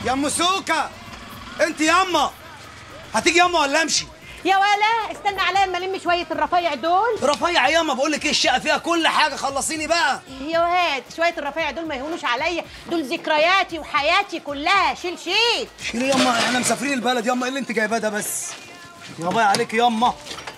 يا ام سوكا انت ياما هتيجي ياما ولا امشي يا ولا استنى عليا اما الم شويه الرفايع دول رفيع ياما بقول لك ايه الشقه فيها كل حاجه خلصيني بقى يا واد شويه الرفايع دول ما يهونوش عليا دول ذكرياتي وحياتي كلها شيل شيل شيلي ياما احنا مسافرين البلد ياما ايه اللي انت جايباه ده بس يا باي عليك ياما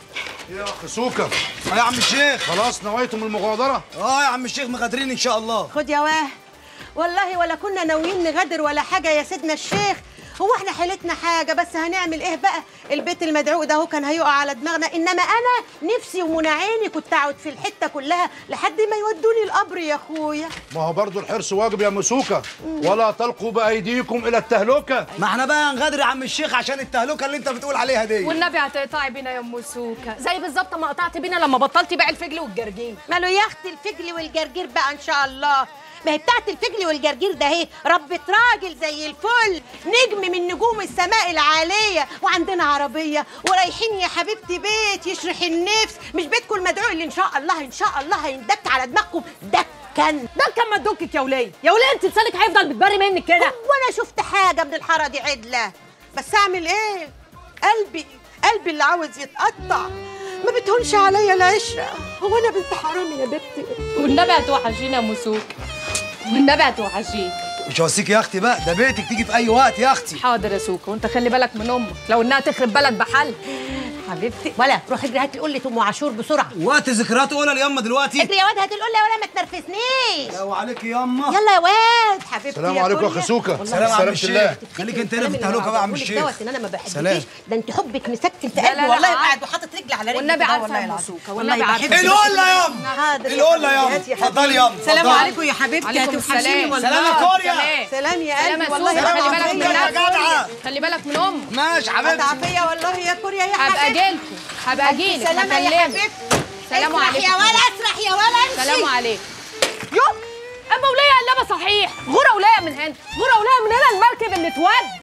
يا اخ سوكا اه يا عم الشيخ خلاص نويتم المغادره اه يا عم الشيخ مغادرين ان شاء الله خد يا واه والله ولا كنا ناويين نغادر ولا حاجه يا سيدنا الشيخ هو احنا حيلتنا حاجه بس هنعمل ايه بقى البيت المدعو ده هو كان هيقع على دماغنا انما انا نفسي ومنى عيني كنت اقعد في الحته كلها لحد ما يودوني القبر يا اخويا ما هو برضو الحرص واجب يا مسوكة ولا تلقوا بايديكم الى التهلكه ما احنا بقى هنغادر يا عم الشيخ عشان التهلكه اللي انت بتقول عليها دي والنبي هتقطعي بينا يا ام سوكا زي بالظبط ما قطعت بينا لما بطلتي بيع الفجل والجرجين ماله يا اختي الفجل والجرجير بقى ان شاء الله ما هي بتاعت الفجل والجرجير ده اهي ربة راجل زي الفل نجم من نجوم السماء العالية وعندنا عربية ورايحين يا حبيبتي بيت يشرح النفس مش بيتكم المدعو اللي ان شاء الله ان شاء الله هيندك على دماغكم دكا ده كان مدوكك يا وليه يا وليه انت لسانك هيفضل بتبري منك كده وانا شفت حاجة من الحارة دي عدلة بس اعمل ايه قلبي قلبي اللي عاوز يتقطع ما بتهونش عليا العشرة هو انا بنت حرامي يا بنتي والنبي هتوحشينا يا ام سوكا والنبي هتوحشيني مش هوصيك يا اختي بقى ده بيتك تيجي في اي وقت يا اختي حاضر يا سوكا وانت خلي بالك من امك لو انها تخرب بلد بحل حبيبتي ولا روح اجري هات لي قله ام عاشور بسرعه وقت ذكريات قولها لياما دلوقتي اجري يا واد هات القله يا ولا ما تنرفزنيش لو عليك ياما يلا يا واد حبيبتي السلام يا عليكم يا كلية. اخ سوكا والله سلام يا عم سلامة الشيخ الله خليك انت هنا في التهلكه بقى يا عم الشيخ دوت ان انا ما بحبكيش سلام. ده انت حبك مسكن في لا، قلبي لا، والله عارفة. قاعد وحاطط رجلي على رجلي والنبي كده عارفة والله يا العظيم. مسوكة، والله والنبي بحبك. عارفة. القله ياما حاضر يا القله ياما حبيبتي يا اتفضلي حبيبتي. ياما سلام اتفضلي. عليكم يا حبيبتي عليكم هتوحشيني السلام والله سلام يا كوريا. سلام. سلام يا سلام قلبي يا والله سوكا يا خلي بالك من يا حبيبتي جدعة. نفسك خلي بالك من امك ماشي حبيبتي عافيه والله يا كوريا يا هبقى حبيبتي اجيلكم هبقى اجيلك سلام يا هكلمك حبيبتي سلام اسرح عليكم يا ولا اسرح يا ولا امشي سلام عليكم يوم اما وليه قلبه صحيح غوره وليه من هنا غوره وليه من هنا المركب اللي اتود